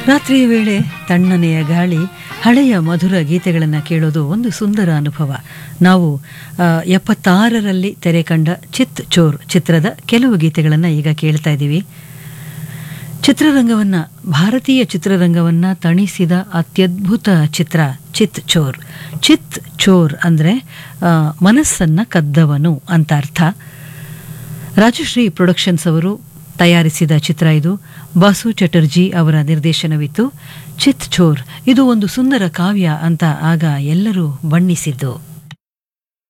ರಾತ್ರಿಯ ವೇಳೆ ತಣ್ಣನೆಯ ಗಾಳಿ ಹಳೆಯ ಮಧುರ ಗೀತೆಗಳನ್ನು ಕೇಳೋದು ಒಂದು ಸುಂದರ ಅನುಭವ ನಾವು ಆ, ಎಪ್ಪತ್ತಾರರಲ್ಲಿ ತೆರೆ ಕಂಡ ಚಿತ್ ಚೋರ್ ಚಿತ್ರದ ಕೆಲವು ಗೀತೆಗಳನ್ನು ಈಗ ಕೇಳ್ತಾ ಇದ್ದೀವಿ ಚಿತ್ರರಂಗವನ್ನ ಭಾರತೀಯ ಚಿತ್ರರಂಗವನ್ನ ತಣಿಸಿದ ಅತ್ಯದ್ಭುತ ಚಿತ್ರ ಚಿತ್ ಚೋರ್ ಚಿತ್ ಚೋರ್ ಅಂದರೆ ಮನಸ್ಸನ್ನ ಕದ್ದವನು ಅಂತ ಅರ್ಥ ರಾಜಶ್ರೀ ಪ್ರೊಡಕ್ಷನ್ಸ್ ಅವರು ತಯಾರಿಸಿದ ಚಿತ್ರ ಇದು ಬಾಸು ಚಟರ್ಜಿ ಅವರ ನಿರ್ದೇಶನವಿತ್ತು ಚಿತ್ ಚೋರ್ ಇದು ಒಂದು ಸುಂದರ ಕಾವ್ಯ ಅಂತ ಆಗ ಎಲ್ಲರೂ ಬಣ್ಣಿಸಿದ್ದು